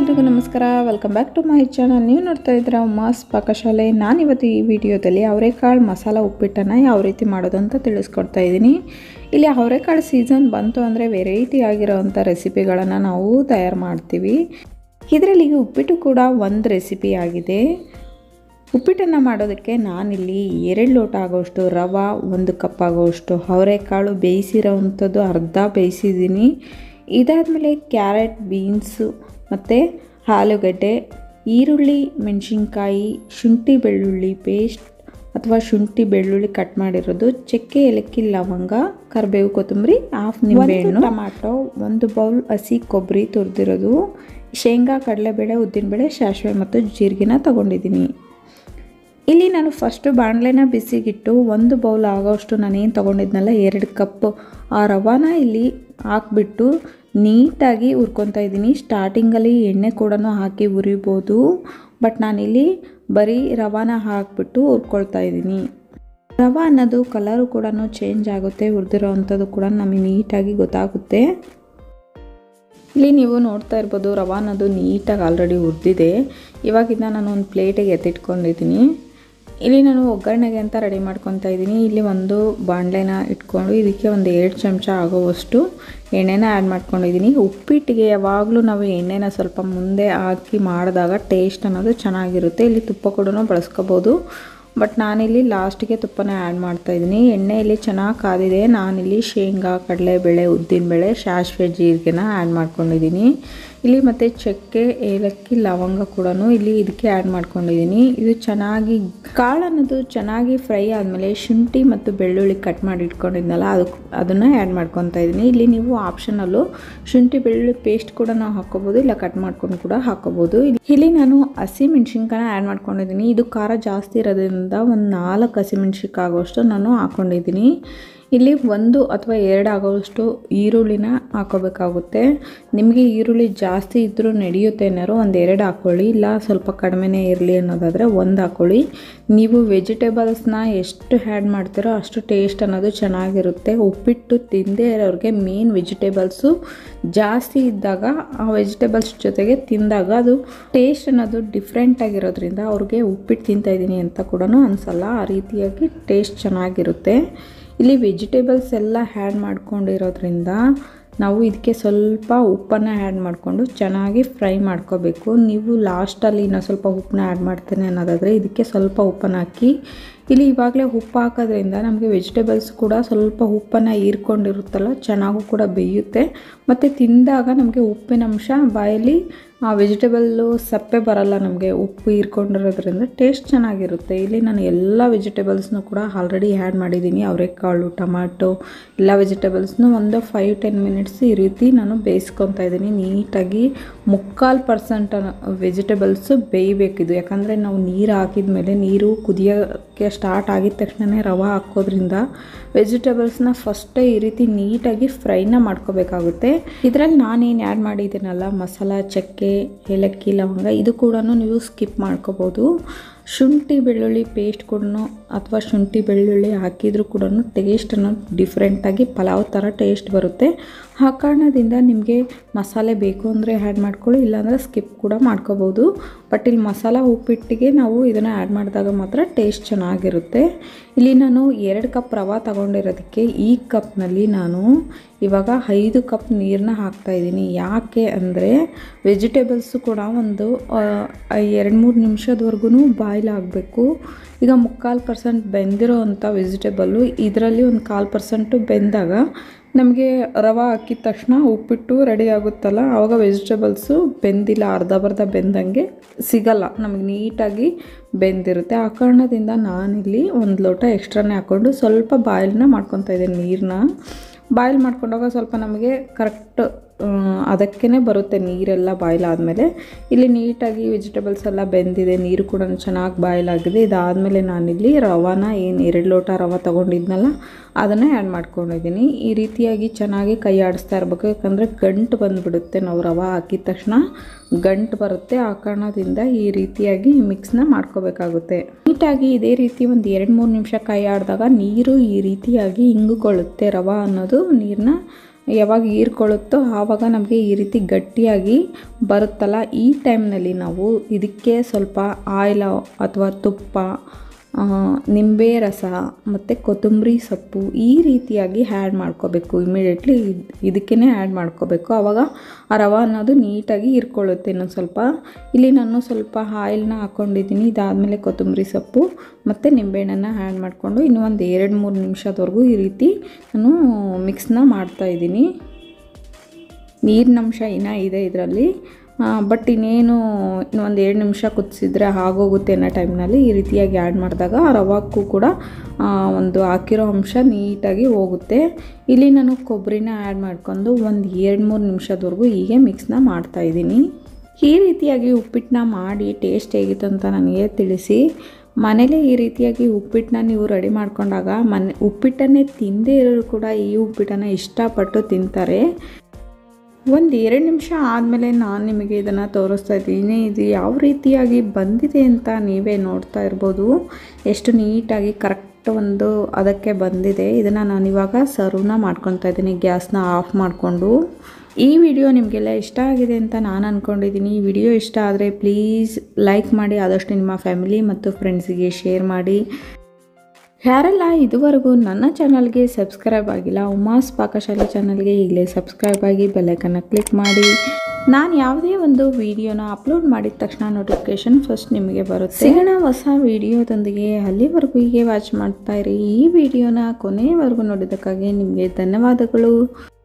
ಎಲ್ರಿಗೂ ನಮಸ್ಕಾರ welcome back to my channel ನೀವು ನೋಡ್ತಾ ಇದ್ದೀರಾ ಉಮಾಸ್ ಪಾಕಶಾಲೆ ನಾನಿವತ್ತು ಈ ವಿಡಿಯೋದಲ್ಲಿ ಅವರೆಕಾಳು ಮಸಾಲ ಉಪ್ಪಿಟ್ಟನ್ನು ಯಾವ ರೀತಿ ಮಾಡೋದು ಅಂತ ತಿಳಿಸ್ಕೊಡ್ತಾ ಇದ್ದೀನಿ ಇಲ್ಲಿ ಅವರೆಕಾಳು ಸೀಸನ್ ಬಂತು ಅಂದರೆ ವೆರೈಟಿ ಆಗಿರೋವಂಥ ರೆಸಿಪಿಗಳನ್ನು ನಾವು ತಯಾರು ಮಾಡ್ತೀವಿ ಇದರಲ್ಲಿ ಉಪ್ಪಿಟ್ಟು ಕೂಡ ಒಂದು ರೆಸಿಪಿ ಆಗಿದೆ ಉಪ್ಪಿಟ್ಟನ್ನು ಮಾಡೋದಕ್ಕೆ ನಾನಿಲ್ಲಿ ಎರಡು ಲೋಟ ಆಗೋಷ್ಟು ರವೆ ಒಂದು ಕಪ್ ಆಗೋಷ್ಟು ಅವರೆಕಾಳು ಬೇಯಿಸಿರೋವಂಥದ್ದು ಅರ್ಧ ಬೇಯಿಸಿದ್ದೀನಿ ಇದಾದಮೇಲೆ ಕ್ಯಾರೆಟ್ ಬೀನ್ಸು ಮತ್ತು ಆಲೂಗಡ್ಡೆ ಈರುಳ್ಳಿ ಮೆಣಸಿನ್ಕಾಯಿ ಶುಂಠಿ ಬೆಳ್ಳುಳ್ಳಿ ಪೇಸ್ಟ್ ಅಥವಾ ಶುಂಠಿ ಬೆಳ್ಳುಳ್ಳಿ ಕಟ್ ಮಾಡಿರೋದು ಚಕ್ಕೆ ಏಲಕ್ಕಿ ಲವಂಗ ಕರಿಬೇವು ಕೊತ್ತಂಬರಿ ಹಾಫ್ ನಿಂಬೆಹಣ್ಣು ಟೊಮಾಟೊ ಒಂದು ಬೌಲ್ ಹಸಿ ಕೊಬ್ಬರಿ ತುರಿದಿರೋದು ಶೇಂಗಾ ಕಡಲೆಬೇಳೆ ಉದ್ದಿನಬೇಳೆ ಸಾಸಿವೆ ಮತ್ತು ಜೀರಿಗೆನ ತೊಗೊಂಡಿದ್ದೀನಿ ಇಲ್ಲಿ ನಾನು ಫಸ್ಟು ಬಾಣಲೆನ ಬಿಸಿಗಿಟ್ಟು ಒಂದು ಬೌಲ್ ಆಗೋಷ್ಟು ನಾನೇನು ತೊಗೊಂಡಿದ್ನಲ್ಲ ಎರಡು ಕಪ್ ಆ ರವಾನ ಇಲ್ಲಿ ಹಾಕ್ಬಿಟ್ಟು ನೀಟಾಗಿ ಹುರ್ಕೊತಾ ಇದ್ದೀನಿ ಸ್ಟಾರ್ಟಿಂಗಲ್ಲಿ ಎಣ್ಣೆ ಕೂಡ ಹಾಕಿ ಹುರಿಬೋದು ಬಟ್ ನಾನಿಲ್ಲಿ ಬರೀ ರವಾನ ಹಾಕ್ಬಿಟ್ಟು ಹುರ್ಕೊಳ್ತಾ ಇದ್ದೀನಿ ರವೆ ಅನ್ನೋದು ಕಲರು ಕೂಡ ಚೇಂಜ್ ಆಗುತ್ತೆ ಹುರಿದಿರೋ ಅಂಥದ್ದು ಕೂಡ ನಮಗೆ ನೀಟಾಗಿ ಗೊತ್ತಾಗುತ್ತೆ ಇಲ್ಲಿ ನೀವು ನೋಡ್ತಾ ಇರ್ಬೋದು ರವೆ ಅನ್ನೋದು ನೀಟಾಗಿ ಆಲ್ರೆಡಿ ಹುರಿದಿದೆ ಇವಾಗಿಂದ ನಾನು ಒಂದು ಪ್ಲೇಟಿಗೆ ಎತ್ತಿಟ್ಕೊಂಡಿದ್ದೀನಿ ಇಲ್ಲಿ ನಾನು ಒಗ್ಗರಣೆಗೆ ಅಂತ ರೆಡಿ ಮಾಡ್ಕೊತಾ ಇದ್ದೀನಿ ಇಲ್ಲಿ ಒಂದು ಬಾಣಲೆನ ಇಟ್ಕೊಂಡು ಇದಕ್ಕೆ ಒಂದು ಎರಡು ಚಮಚ ಆಗೋವಷ್ಟು ಎಣ್ಣೆನ ಆ್ಯಡ್ ಮಾಡ್ಕೊಂಡಿದ್ದೀನಿ ಉಪ್ಪಿಟ್ಟಿಗೆ ಯಾವಾಗಲೂ ನಾವು ಎಣ್ಣೆನ ಸ್ವಲ್ಪ ಮುಂದೆ ಹಾಕಿ ಮಾಡಿದಾಗ ಟೇಸ್ಟ್ ಅನ್ನೋದು ಚೆನ್ನಾಗಿರುತ್ತೆ ಇಲ್ಲಿ ತುಪ್ಪ ಕೂಡ ಬಳಸ್ಕೋಬೋದು ಬಟ್ ನಾನಿಲ್ಲಿ ಲಾಸ್ಟಿಗೆ ತುಪ್ಪನ ಆ್ಯಡ್ ಮಾಡ್ತಾಯಿದ್ದೀನಿ ಎಣ್ಣೆ ಇಲ್ಲಿ ಚೆನ್ನಾಗಿ ಕಾದಿದೆ ನಾನಿಲ್ಲಿ ಶೇಂಗಾ ಕಡಲೆಬೇಳೆ ಉದ್ದಿನಬೇಳೆ ಸಾಸಿವೆ ಜೀರಿಗೆನ ಆ್ಯಡ್ ಮಾಡ್ಕೊಂಡಿದ್ದೀನಿ ಇಲ್ಲಿ ಮತ್ತು ಚಕ್ಕೆ ಏಲಕ್ಕಿ ಲವಂಗ ಕೂಡ ಇಲ್ಲಿ ಇದಕ್ಕೆ ಆ್ಯಡ್ ಮಾಡ್ಕೊಂಡಿದ್ದೀನಿ ಇದು ಚೆನ್ನಾಗಿ ಕಾಳು ಅನ್ನೋದು ಚೆನ್ನಾಗಿ ಫ್ರೈ ಆದಮೇಲೆ ಶುಂಠಿ ಮತ್ತು ಬೆಳ್ಳುಳ್ಳಿ ಕಟ್ ಮಾಡಿ ಇಟ್ಕೊಂಡಿದ್ನಲ್ಲ ಅದು ಅದನ್ನು ಆ್ಯಡ್ ಮಾಡ್ಕೊತಾ ಇದ್ದೀನಿ ಇಲ್ಲಿ ನೀವು ಆಪ್ಷನಲ್ಲು ಶುಂಠಿ ಬೆಳ್ಳುಳ್ಳಿ ಪೇಸ್ಟ್ ಕೂಡ ನಾವು ಹಾಕ್ಕೋಬೋದು ಇಲ್ಲ ಕಟ್ ಮಾಡ್ಕೊಂಡು ಕೂಡ ಹಾಕ್ಕೋಬೋದು ಇಲ್ಲಿ ನಾನು ಹಸಿ ಮೆಣಸಿನ್ಕಾಯಿನ ಆ್ಯಡ್ ಮಾಡ್ಕೊಂಡಿದ್ದೀನಿ ಇದು ಖಾರ ಜಾಸ್ತಿ ಇರೋದ್ರಿಂದ ಒಂದು ನಾಲ್ಕು ಹಸಿ ಮೆಣಸಿನ್ಕಾಯಿ ಆಗೋಷ್ಟು ನಾನು ಹಾಕ್ಕೊಂಡಿದ್ದೀನಿ ಇಲ್ಲಿ ಒಂದು ಅಥವಾ ಎರಡು ಆಗೋಷ್ಟು ಈರುಳ್ಳಿನ ಹಾಕೋಬೇಕಾಗುತ್ತೆ ನಿಮಗೆ ಈರುಳ್ಳಿ ಜಾಸ್ತಿ ಇದ್ದರೂ ನಡೆಯುತ್ತೆ ಏನಾರು ಒಂದು ಎರಡು ಹಾಕ್ಕೊಳ್ಳಿ ಇಲ್ಲ ಸ್ವಲ್ಪ ಕಡಿಮೆನೇ ಇರಲಿ ಅನ್ನೋದಾದರೆ ಒಂದು ಹಾಕ್ಕೊಳ್ಳಿ ನೀವು ವೆಜಿಟೇಬಲ್ಸ್ನ ಎಷ್ಟು ಆ್ಯಡ್ ಮಾಡ್ತೀರೋ ಅಷ್ಟು ಟೇಸ್ಟ್ ಅನ್ನೋದು ಚೆನ್ನಾಗಿರುತ್ತೆ ಉಪ್ಪಿಟ್ಟು ತಿಂದೇ ಇರೋರಿಗೆ ಮೇನ್ ವೆಜಿಟೇಬಲ್ಸು ಜಾಸ್ತಿ ಇದ್ದಾಗ ಆ ವೆಜಿಟೇಬಲ್ಸ್ ಜೊತೆಗೆ ತಿಂದಾಗ ಅದು ಟೇಸ್ಟ್ ಅನ್ನೋದು ಡಿಫ್ರೆಂಟ್ ಆಗಿರೋದ್ರಿಂದ ಅವ್ರಿಗೆ ಉಪ್ಪಿಟ್ಟು ತಿಂತಾಯಿದ್ದೀನಿ ಅಂತ ಕೂಡ ಅನಿಸಲ್ಲ ಆ ರೀತಿಯಾಗಿ ಟೇಸ್ಟ್ ಚೆನ್ನಾಗಿರುತ್ತೆ ಇಲ್ಲಿ ವೆಜಿಟೇಬಲ್ಸ್ ಎಲ್ಲ ಆ್ಯಡ್ ಮಾಡ್ಕೊಂಡಿರೋದ್ರಿಂದ ನಾವು ಇದಕ್ಕೆ ಸ್ವಲ್ಪ ಉಪ್ಪನ್ನು ಆ್ಯಡ್ ಮಾಡಿಕೊಂಡು ಚೆನ್ನಾಗಿ ಫ್ರೈ ಮಾಡ್ಕೋಬೇಕು ನೀವು ಲಾಸ್ಟಲ್ಲಿ ಇನ್ನೂ ಸ್ವಲ್ಪ ಉಪ್ಪನ್ನ ಆ್ಯಡ್ ಮಾಡ್ತೇನೆ ಅನ್ನೋದಾದರೆ ಇದಕ್ಕೆ ಸ್ವಲ್ಪ ಉಪ್ಪನ್ನು ಹಾಕಿ ಇಲ್ಲಿ ಇವಾಗಲೇ ಉಪ್ಪು ಹಾಕೋದ್ರಿಂದ ನಮಗೆ ವೆಜಿಟೇಬಲ್ಸ್ ಕೂಡ ಸ್ವಲ್ಪ ಉಪ್ಪನ್ನು ಹೀರ್ಕೊಂಡಿರುತ್ತಲ್ಲ ಚೆನ್ನಾಗೂ ಕೂಡ ಬೇಯುತ್ತೆ ಮತ್ತು ತಿಂದಾಗ ನಮಗೆ ಉಪ್ಪಿನ ಅಂಶ ಬಾಯಲ್ಲಿ ಆ ವೆಜಿಟೇಬಲ್ಲು ಸಪ್ಪೆ ಬರಲ್ಲ ನಮಗೆ ಉಪ್ಪು ಹೀರ್ಕೊಂಡಿರೋದ್ರಿಂದ ಟೇಸ್ಟ್ ಚೆನ್ನಾಗಿರುತ್ತೆ ಇಲ್ಲಿ ನಾನು ಎಲ್ಲ ವೆಜಿಟೇಬಲ್ಸ್ನೂ ಕೂಡ ಆಲ್ರೆಡಿ ಆ್ಯಡ್ ಮಾಡಿದ್ದೀನಿ ಅವರೆಕಾಳು ಟೊಮಾಟೊ ಎಲ್ಲ ವೆಜಿಟೇಬಲ್ಸ್ನು ಒಂದು ಫೈವ್ ಟೆನ್ ಮಿನಿಟ್ಸ್ ಈ ರೀತಿ ನಾನು ಬೇಯಿಸ್ಕೊತಾ ಇದ್ದೀನಿ ನೀಟಾಗಿ ಮುಕ್ಕಾಲು ಪರ್ಸೆಂಟ್ ವೆಜಿಟೇಬಲ್ಸು ಬೇಯಬೇಕಿದು ಯಾಕಂದರೆ ನಾವು ನೀರು ಹಾಕಿದ ಮೇಲೆ ನೀರು ಕುದಿಯೋಕ್ಕೆ ಸ್ಟಾರ್ಟ್ ಆಗಿದ ತಕ್ಷಣ ರವೆ ಹಾಕೋದ್ರಿಂದ ವೆಜಿಟೇಬಲ್ಸ್ನ ಫಸ್ಟೇ ಈ ರೀತಿ ನೀಟಾಗಿ ಫ್ರೈನ ಮಾಡ್ಕೋಬೇಕಾಗುತ್ತೆ ಇದರಲ್ಲಿ ನಾನೇನು ಆ್ಯಡ್ ಮಾಡಿದ್ದೀನಲ್ಲ ಮಸಾಲ ಚಕ್ಕೆ ಏಲಕ್ಕಿ ಲವಂಗ ಇದು ಕೂಡ ನೀವು ಸ್ಕಿಪ್ ಮಾಡ್ಕೋಬೋದು ಶುಂಠಿ ಬೆಳ್ಳುಳ್ಳಿ ಪೇಸ್ಟ್ ಕೂಡ ಅಥವಾ ಶುಂಠಿ ಬೆಳ್ಳುಳ್ಳಿ ಹಾಕಿದರೂ ಕೂಡ ಟೇಸ್ಟ್ ಅನ್ನೋದು ಡಿಫ್ರೆಂಟಾಗಿ ಪಲಾವ್ ಥರ ಟೇಸ್ಟ್ ಬರುತ್ತೆ ಆ ಕಾರಣದಿಂದ ನಿಮಗೆ ಮಸಾಲೆ ಬೇಕು ಅಂದರೆ ಆ್ಯಡ್ ಮಾಡ್ಕೊಳ್ಳಿ ಇಲ್ಲಾಂದರೆ ಸ್ಕಿಪ್ ಕೂಡ ಮಾಡ್ಕೋಬೋದು ಬಟ್ ಇಲ್ಲಿ ಮಸಾಲ ಉಪ್ಪಿಟ್ಟಿಗೆ ನಾವು ಇದನ್ನು ಆ್ಯಡ್ ಮಾಡಿದಾಗ ಮಾತ್ರ ಟೇಸ್ಟ್ ಚೆನ್ನಾಗಿರುತ್ತೆ ಇಲ್ಲಿ ನಾನು ಎರಡು ಕಪ್ ರವೆ ತಗೊಂಡಿರೋದಕ್ಕೆ ಈ ಕಪ್ನಲ್ಲಿ ನಾನು ಇವಾಗ ಐದು ಕಪ್ ನೀರನ್ನ ಹಾಕ್ತಾಯಿದ್ದೀನಿ ಯಾಕೆ ಅಂದರೆ ವೆಜಿಟೇಬಲ್ಸು ಕೂಡ ಒಂದು ಎರಡು ಮೂರು ನಿಮಿಷದವರೆಗೂ ಬಾಯ್ಲ್ ಆಗಬೇಕು ಈಗ ಮುಕ್ಕಾಲು ಪರ್ಸೆಂಟ್ ಬೆಂದಿರೋ ಅಂಥ ವೆಜಿಟೇಬಲ್ಲು ಇದರಲ್ಲಿ ಒಂದು ಕಾಲು ಪರ್ಸೆಂಟು ಬೆಂದಾಗ ನಮಗೆ ರವೆ ಹಾಕಿದ ತಕ್ಷಣ ಉಪ್ಪಿಟ್ಟು ರೆಡಿ ಆಗುತ್ತಲ್ಲ ಆವಾಗ ವೆಜಿಟೇಬಲ್ಸು ಬೆಂದಿಲ್ಲ ಅರ್ಧ ಬರ್ಧ ಬೆಂದಂಗೆ ಸಿಗಲ್ಲ ನಮಗೆ ನೀಟಾಗಿ ಬೆಂದಿರುತ್ತೆ ಆ ಕಾರಣದಿಂದ ನಾನಿಲ್ಲಿ ಒಂದು ಲೋಟ ಎಕ್ಸ್ಟ್ರಾನೇ ಹಾಕ್ಕೊಂಡು ಸ್ವಲ್ಪ ಬಾಯ್ಲನ್ನ ಮಾಡ್ಕೊತಾ ಇದ್ದೀನಿ ನೀರನ್ನ ಬಾಯ್ಲ್ ಮಾಡ್ಕೊಂಡಾಗ ಸ್ವಲ್ಪ ನಮಗೆ ಕರೆಕ್ಟ್ ಅದಕ್ಕೇ ಬರುತ್ತೆ ನೀರೆಲ್ಲ ಬಾಯ್ಲ್ ಆದಮೇಲೆ ಇಲ್ಲಿ ನೀಟಾಗಿ ವೆಜಿಟೇಬಲ್ಸ್ ಎಲ್ಲ ಬೆಂದಿದೆ ನೀರು ಕೂಡ ಚೆನ್ನಾಗಿ ಬಾಯ್ಲ್ ಆಗಿದೆ ಇದಾದಮೇಲೆ ನಾನಿಲ್ಲಿ ರವಾನ ಏನು ಎರಡು ಲೋಟ ರವೆ ತೊಗೊಂಡಿದ್ನಲ್ಲ ಅದನ್ನೇ ಆ್ಯಡ್ ಮಾಡ್ಕೊಂಡಿದ್ದೀನಿ ಈ ರೀತಿಯಾಗಿ ಚೆನ್ನಾಗಿ ಕೈ ಆಡಿಸ್ತಾ ಇರಬೇಕು ಯಾಕಂದರೆ ಗಂಟು ಬಂದುಬಿಡುತ್ತೆ ನಾವು ರವೆ ಹಾಕಿದ ತಕ್ಷಣ ಗಂಟು ಬರುತ್ತೆ ಆ ಕಾರಣದಿಂದ ಈ ರೀತಿಯಾಗಿ ಮಿಕ್ಸ್ನ ಮಾಡ್ಕೋಬೇಕಾಗುತ್ತೆ ನೀಟಾಗಿ ಇದೇ ರೀತಿ ಒಂದು ಎರಡು ಮೂರು ನಿಮಿಷ ಕೈ ಆಡಿದಾಗ ನೀರು ಈ ರೀತಿಯಾಗಿ ಹಿಂಗಿಕೊಳ್ಳುತ್ತೆ ರವೆ ಅನ್ನೋದು ನೀರನ್ನ ಯಾವಾಗ ಹೀರ್ಕೊಳ್ಳುತ್ತೋ ಆವಾಗ ನಮಗೆ ಈ ರೀತಿ ಗಟ್ಟಿಯಾಗಿ ಬರುತ್ತಲ್ಲ ಈ ಟೈಮ್ನಲ್ಲಿ ನಾವು ಇದಕ್ಕೆ ಸ್ವಲ್ಪ ಆಯಿಲ್ ಅಥವಾ ತುಪ್ಪ ಆ, ನಿಂಬೆ ರಸ ಮತ್ತು ಕೊತ್ತಂಬರಿ ಸೊಪ್ಪು ಈ ರೀತಿಯಾಗಿ ಆ್ಯಡ್ ಮಾಡ್ಕೋಬೇಕು ಇಮಿಡಿಯೇಟ್ಲಿ ಇದಕ್ಕೇ ಆ್ಯಡ್ ಮಾಡ್ಕೋಬೇಕು ಆವಾಗ ಆ ರವೆ ಅನ್ನೋದು ನೀಟಾಗಿ ಇರ್ಕೊಳ್ಳುತ್ತೆ ಇನ್ನೊಂದು ಸ್ವಲ್ಪ ಇಲ್ಲಿ ನಾನು ಸ್ವಲ್ಪ ಆಯಿಲ್ನ ಹಾಕ್ಕೊಂಡಿದ್ದೀನಿ ಇದಾದಮೇಲೆ ಕೊತ್ತಂಬರಿ ಸೊಪ್ಪು ಮತ್ತು ನಿಂಬೆಹಣ್ಣನ್ನು ಆ್ಯಡ್ ಮಾಡಿಕೊಂಡು ಇನ್ನೂ ಒಂದು ಎರಡು ಮೂರು ನಿಮಿಷದವರೆಗೂ ಈ ರೀತಿ ನಾನು ಮಿಕ್ಸ್ನ ಮಾಡ್ತಾಯಿದ್ದೀನಿ ನೀರಿನಂಶ ಇನ್ನೂ ಇದೆ ಇದರಲ್ಲಿ ಬಟ್ ಇನ್ನೇನು ಒಂದು ಎರಡು ನಿಮಿಷ ಕುದಿಸಿದ್ರೆ ಆಗೋಗುತ್ತೆ ಅನ್ನೋ ಟೈಮ್ನಲ್ಲಿ ಈ ರೀತಿಯಾಗಿ ಆ್ಯಡ್ ಮಾಡಿದಾಗ ಆ ರವಾಕ್ಕೂ ಕೂಡ ಆ, ಒಂದು ಹಾಕಿರೋ ಅಂಶ ನೀಟಾಗಿ ಹೋಗುತ್ತೆ ಇಲ್ಲಿ ನಾನು ಕೊಬ್ಬರಿನ ಆ್ಯಡ್ ಮಾಡ್ಕೊಂಡು ಒಂದು ಎರಡು ಮೂರು ನಿಮಿಷದವರೆಗೂ ಹೀಗೆ ಮಿಕ್ಸ್ನ ಮಾಡ್ತಾಯಿದ್ದೀನಿ ಈ ರೀತಿಯಾಗಿ ಉಪ್ಪಿಟ್ಟನ್ನ ಮಾಡಿ ಟೇಸ್ಟ್ ಹೇಗಿತ್ತು ಅಂತ ನನಗೆ ತಿಳಿಸಿ ಮನೇಲೇ ಈ ರೀತಿಯಾಗಿ ಉಪ್ಪಿಟ್ಟನ್ನ ನೀವು ರೆಡಿ ಮಾಡ್ಕೊಂಡಾಗ ಮನೆ ಉಪ್ಪಿಟ್ಟನ್ನೇ ತಿಂದೇ ಇರೋರು ಕೂಡ ಈ ಉಪ್ಪಿಟ್ಟನ್ನು ಇಷ್ಟಪಟ್ಟು ತಿಂತಾರೆ ಒಂದು ಎರಡು ನಿಮಿಷ ಆದಮೇಲೆ ನಾನು ನಿಮಗೆ ಇದನ್ನು ತೋರಿಸ್ತಾ ಇದ್ದೀನಿ ಇದು ಯಾವ ರೀತಿಯಾಗಿ ಬಂದಿದೆ ಅಂತ ನೀವೇ ನೋಡ್ತಾ ಇರ್ಬೋದು ಎಷ್ಟು ನೀಟಾಗಿ ಕರೆಕ್ಟ್ ಒಂದು ಅದಕ್ಕೆ ಬಂದಿದೆ ಇದನ್ನು ನಾನು ಇವಾಗ ಸರ್ವ್ನ ಮಾಡ್ಕೊತಾ ಇದ್ದೀನಿ ಗ್ಯಾಸ್ನ ಆಫ್ ಮಾಡಿಕೊಂಡು ಈ ವಿಡಿಯೋ ನಿಮಗೆಲ್ಲ ಇಷ್ಟ ಆಗಿದೆ ಅಂತ ನಾನು ಅಂದ್ಕೊಂಡಿದ್ದೀನಿ ಈ ವಿಡಿಯೋ ಇಷ್ಟ ಆದರೆ ಪ್ಲೀಸ್ ಲೈಕ್ ಮಾಡಿ ಆದಷ್ಟು ನಿಮ್ಮ ಫ್ಯಾಮಿಲಿ ಮತ್ತು ಫ್ರೆಂಡ್ಸಿಗೆ ಶೇರ್ ಮಾಡಿ ಯಾರೆಲ್ಲ ಇದುವರೆಗೂ ನನ್ನ ಚಾನಲ್ಗೆ ಸಬ್ಸ್ಕ್ರೈಬ್ ಆಗಿಲ್ಲ ಉಮಾಸ್ ಪಾಕಶಾಲೆ ಚಾನಲ್ಗೆ ಈಗಲೇ ಸಬ್ಸ್ಕ್ರೈಬ್ ಆಗಿ ಬೆಲ್ಲೈಕನ್ನ ಕ್ಲಿಕ್ ಮಾಡಿ ನಾನು ಯಾವುದೇ ಒಂದು ವಿಡಿಯೋನ ಅಪ್ಲೋಡ್ ಮಾಡಿದ ತಕ್ಷಣ ನೋಟಿಫಿಕೇಶನ್ ಫಸ್ಟ್ ನಿಮಗೆ ಬರುತ್ತೆ ಸಿಗೋಣ ಹೊಸ ವಿಡಿಯೋದೊಂದಿಗೆ ಅಲ್ಲಿವರೆಗೂ ಹೀಗೆ ವಾಚ್ ಮಾಡ್ತಾ ಇರಿ ಈ ವಿಡಿಯೋನ ಕೊನೆಯವರೆಗೂ ನೋಡಿದ್ದಕ್ಕಾಗಿ ನಿಮಗೆ ಧನ್ಯವಾದಗಳು